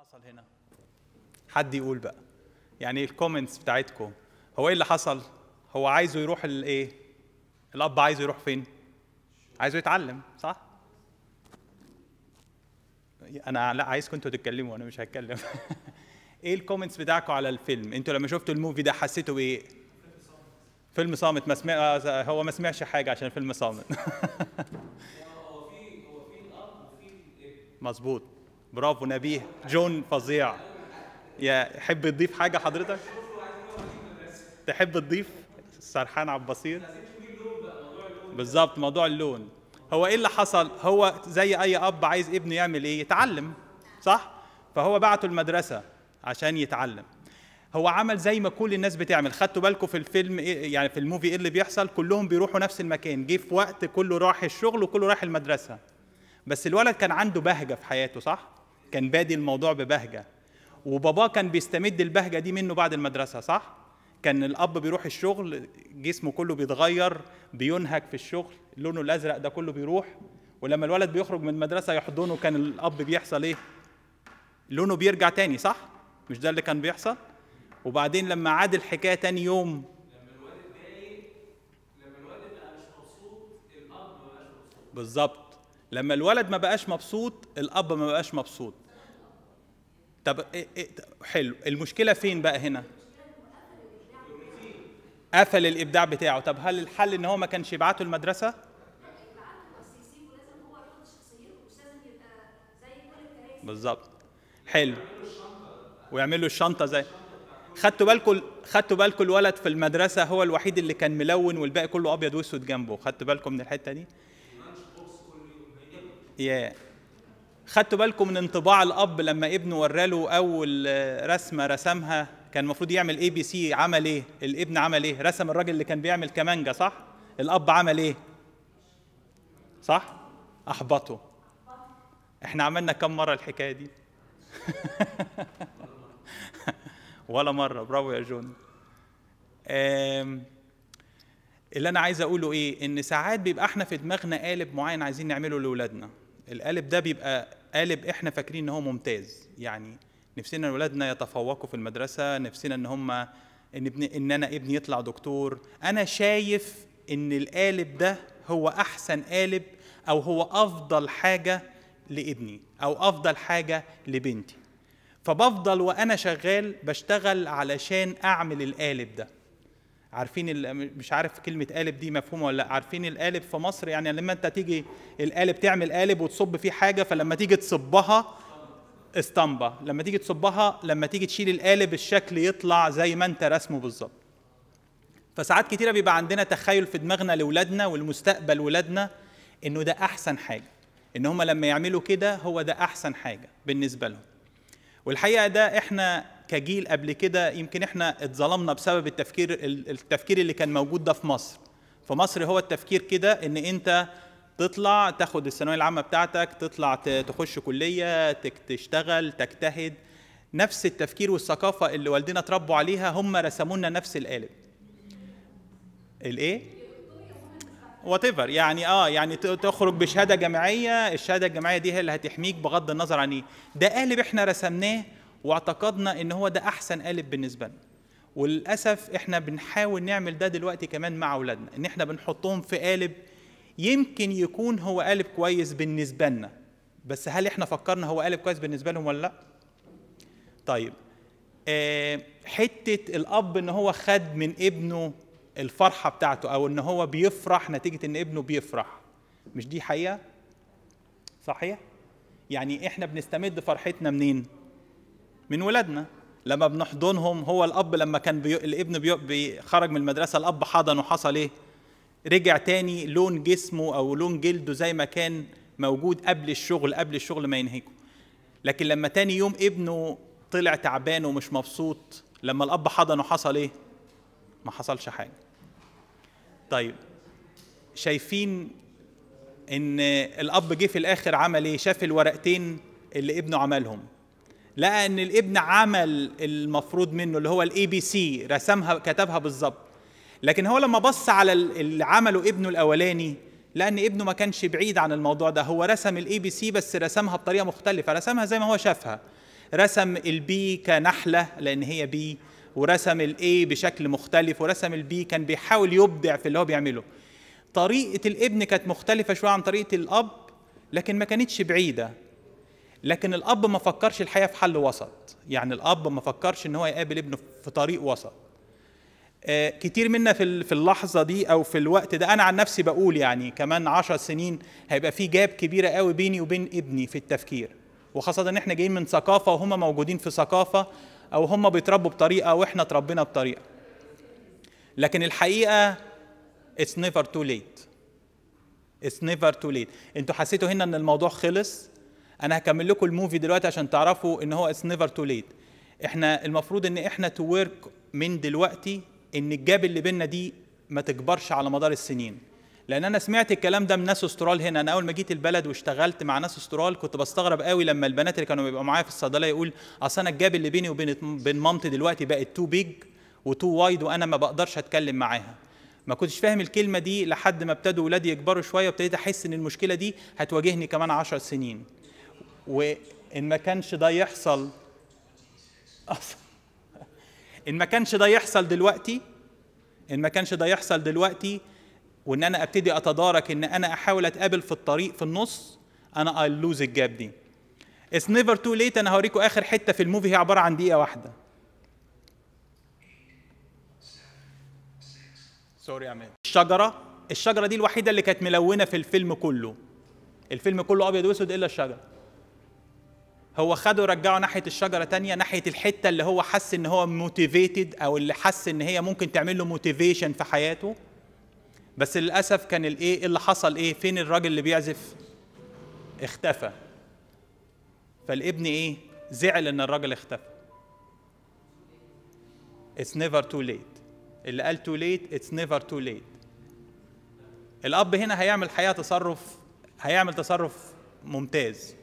حصل هنا حد يقول بقى يعني الكومنتس بتاعتكم هو ايه اللي حصل هو عايزه يروح الايه الاب عايزه يروح فين عايزه يتعلم صح انا لا عايزكم انتوا تتكلموا انا مش هتكلم ايه الكومنتس بتاعكم على الفيلم انتوا لما شفتوا الموفي ده حسيتوا بايه فيلم صامت ما سمع آه، هو ما سمعش حاجه عشان فيلم صامت هو في هو في الاب وفي الابن مظبوط برافو نبيه جون فظيع يا حب تضيف حاجه حضرتك تحب تضيف سرحان عبد البصير بالظبط موضوع اللون هو ايه اللي حصل هو زي اي اب عايز ابنه يعمل ايه يتعلم صح فهو بعته المدرسه عشان يتعلم هو عمل زي ما كل الناس بتعمل خدتوا بالكم في الفيلم إيه يعني في الموفي ايه اللي بيحصل كلهم بيروحوا نفس المكان جه في وقت كله راح الشغل وكله راح المدرسه بس الولد كان عنده بهجه في حياته صح كان بادي الموضوع ببهجه وباباه كان بيستمد البهجه دي منه بعد المدرسه صح كان الاب بيروح الشغل جسمه كله بيتغير بينهك في الشغل لونه الازرق ده كله بيروح ولما الولد بيخرج من المدرسه يحضنه كان الاب بيحصل ايه لونه بيرجع تاني صح مش ده اللي كان بيحصل وبعدين لما عاد الحكايه تاني يوم لما الوالد ضايق لما الوالد بقى مش مبسوط الاب ما بقاش مبسوط بالظبط لما الولد ما بقاش مبسوط الاب ما بقاش مبسوط طب إيه إيه حلو المشكله فين بقى هنا قفل الابداع بتاعه طب هل الحل ان هو ما كانش يبعته المدرسه بالظبط حلو ويعمل له الشنطه زي خدتوا بالكم خدتوا بالكم الولد في المدرسه هو الوحيد اللي كان ملون والباقي كله ابيض واسود جنبه خدتوا بالكم من الحته دي يا خدتوا بالكم من انطباع الاب لما ابنه وراله اول آه، رسمه رسمها كان المفروض يعمل اي بي سي عمل ايه الابن عمل ايه رسم الراجل اللي كان بيعمل كمانجا صح الاب عمل ايه صح احبطه احنا عملنا كم مره الحكايه دي ولا مره برافو يا جون آم، اللي انا عايز اقوله ايه ان ساعات بيبقى احنا في دماغنا قالب معين عايزين نعمله لاولادنا القالب ده بيبقى قالب احنا فاكرين ان هو ممتاز يعني نفسنا اولادنا يتفوقوا في المدرسه نفسنا ان هم ان ابن ان انا ابني يطلع دكتور انا شايف ان القالب ده هو احسن قالب او هو افضل حاجه لابني او افضل حاجه لبنتي فبفضل وانا شغال بشتغل علشان اعمل القالب ده عارفين ال- مش عارف كلمة قالب دي مفهومة ولا لا عارفين القالب في مصر يعني لما انت تيجي القالب تعمل قالب وتصب فيه حاجة فلما تيجي تصبها اسطمبة لما تيجي تصبها لما تيجي تشيل القالب الشكل يطلع زي ما انت رسمه بالظبط فساعات كتيرة بيبقى عندنا تخيل في دماغنا لأولادنا والمستقبل ولادنا إنه ده أحسن حاجة إن هم لما يعملوا كده هو ده أحسن حاجة بالنسبة لهم والحقيقه ده احنا كجيل قبل كده يمكن احنا اتظلمنا بسبب التفكير التفكير اللي كان موجود ده في مصر في مصر هو التفكير كده ان انت تطلع تاخد الثانويه العامه بتاعتك تطلع ت- تخش كليه تك- تشتغل تجتهد نفس التفكير والثقافه اللي والدينا اتربوا عليها هم رسموا لنا نفس القالب الايه وات ايفر يعني اه يعني ت- تخرج بشهاده جامعيه الشهاده الجامعيه دي هي اللي هتحميك بغض النظر عن ايه ده قالب احنا رسمناه واعتقدنا ان هو ده احسن قالب بالنسبه لنا وللاسف احنا بنحاول نعمل ده دلوقتي كمان مع اولادنا ان احنا بنحطهم في قالب يمكن يكون هو قالب كويس بالنسبه لنا بس هل احنا فكرنا هو قالب كويس بالنسبه لهم ولا لا طيب آه، حته الاب ان هو خد من ابنه الفرحه بتاعته او ان هو بيفرح نتيجه ان ابنه بيفرح مش دي حقيقه صحيح يعني احنا بنستمد فرحتنا منين من ولادنا لما بنحضنهم هو الاب لما كان بي... الابن بي... بي... خرج من المدرسه الاب حضنه حصل ايه رجع تاني لون جسمه او لون جلده زي ما كان موجود قبل الشغل قبل الشغل ما ينهكه لكن لما تاني يوم ابنه طلع تعبان ومش مبسوط لما الاب حضنه حصل ايه ما حصلش حاجه طيب شايفين ان الاب جه في الاخر عمل ايه شاف الورقتين اللي ابنه عملهم لقى ان الابن عمل المفروض منه اللي هو الاي بي سي رسمها كتبها بالظبط لكن هو لما بص على ال- اللي عمله ابنه الاولاني لان ابنه ما كانش بعيد عن الموضوع ده هو رسم الاي بي سي بس رسمها بطريقه مختلفه رسمها زي ما هو شافها رسم البي كنحله لان هي بي ورسم الاي بشكل مختلف ورسم البي كان بيحاول يبدع في اللي هو بيعمله طريقه الابن كانت مختلفه شويه عن طريقه الاب لكن ما كانتش بعيده لكن الاب ما فكرش الحقيقه في حل وسط يعني الاب ما فكرش ان هو يقابل ابنه في طريق وسط آه، كتير منا في ال- في اللحظه دي او في الوقت ده انا عن نفسي بقول يعني كمان عشر سنين هيبقى في جاب كبيره قوي بيني وبين ابني في التفكير وخاصه ان احنا جايين من ثقافه وهم موجودين في ثقافه او هم بيتربوا بطريقه واحنا اتربينا بطريقه لكن الحقيقه it's never too late it's never too late انتوا حسيتوا هنا ان الموضوع خلص انا هكمل لكم الموفي دلوقتي عشان تعرفوا ان هو it's never too late احنا المفروض ان احنا تو ورك من دلوقتي ان الجاب اللي بينا دي ما تكبرش على مدار السنين لان انا سمعت الكلام ده من ناس استرال هنا انا اول ما جيت البلد واشتغلت مع ناس استرال كنت بستغرب قوي لما البنات اللي كانوا بيبقوا معايا في الصيدليه يقول اصل انا الجاب اللي بيني وبين بين مامتي دلوقتي بقت تو بيج وتو وايد وانا ما بقدرش اتكلم معاها ما كنتش فاهم الكلمه دي لحد ما ابتدوا ولادي يكبروا شويه وابتديت احس ان المشكله دي هتواجهني كمان عشر سنين وان ما كانش ده يحصل أصلا ان ما كانش ده يحصل دلوقتي ان ما كانش ده يحصل دلوقتي وان انا ابتدي اتدارك ان انا احاول اتقابل في الطريق في النص انا اي لوز الجاب دي اتس نيفر تو ليت انا هوريكم اخر حته في الموفي هي عباره عن دقيقه واحده سوري يا عماد الشجره الشجره دي الوحيده اللي كانت ملونه في الفيلم كله الفيلم كله ابيض واسود الا الشجره هو خده ورجعه ناحيه الشجره تانية ناحيه الحته اللي هو حس ان هو موتيفيتد او اللي حس ان هي ممكن تعمل له موتيفيشن في حياته بس للاسف كان الايه إيه اللي حصل ايه فين الراجل اللي بيعزف اختفى فالابن ايه زعل ان الراجل اختفى It's never too late اللي قال too late it's never too late الاب هنا هيعمل حقيقه تصرف هيعمل تصرف ممتاز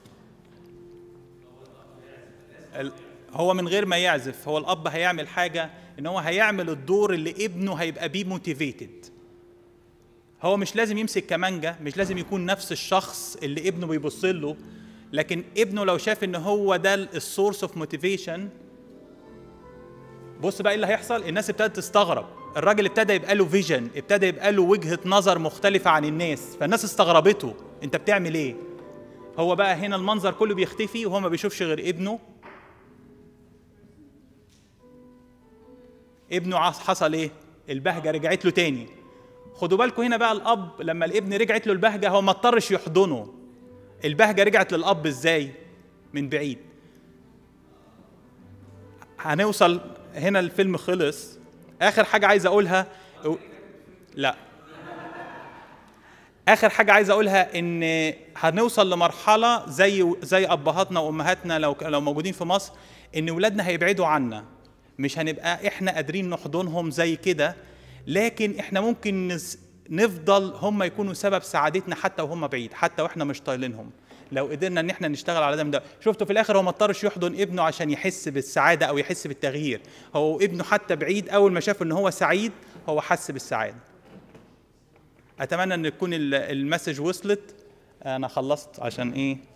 ال- هو من غير ما يعزف هو الاب هيعمل حاجه ان هو هيعمل الدور اللي ابنه هيبقى بيه موتيفيتد هو مش لازم يمسك كمانجا مش لازم يكون نفس الشخص اللي ابنه بيبص له لكن ابنه لو شاف ان هو ده السورس اوف موتيفيشن بص بقى ايه اللي هيحصل الناس ابتدت تستغرب الراجل ابتدى يبقى له فيجن ابتدى يبقى له وجهه نظر مختلفه عن الناس فالناس استغربته انت بتعمل ايه هو بقى هنا المنظر كله بيختفي وهو ما بيشوفش غير ابنه ابنه عص- حصل ايه البهجه رجعت له تاني خدوا بالكم هنا بقى الاب لما الابن رجعت له البهجه هو ما اضطرش يحضنه البهجه رجعت للاب ازاي من بعيد هنوصل هنا الفيلم خلص اخر حاجه عايز اقولها لا اخر حاجه عايز اقولها ان هنوصل لمرحله زي زي ابهاتنا وامهاتنا لو لو موجودين في مصر ان ولادنا هيبعدوا عنا مش هنبقى احنا قادرين نحضنهم زي كده لكن احنا ممكن نس- نفضل هم يكونوا سبب سعادتنا حتى وهم بعيد حتى واحنا مش طايلينهم لو قدرنا ان احنا نشتغل على ده من ده شفتوا في الاخر هو ما اضطرش يحضن ابنه عشان يحس بالسعاده او يحس بالتغيير هو ابنه حتى بعيد اول ما شاف ان هو سعيد هو حس بالسعاده اتمنى ان تكون ال- المسج وصلت انا خلصت عشان ايه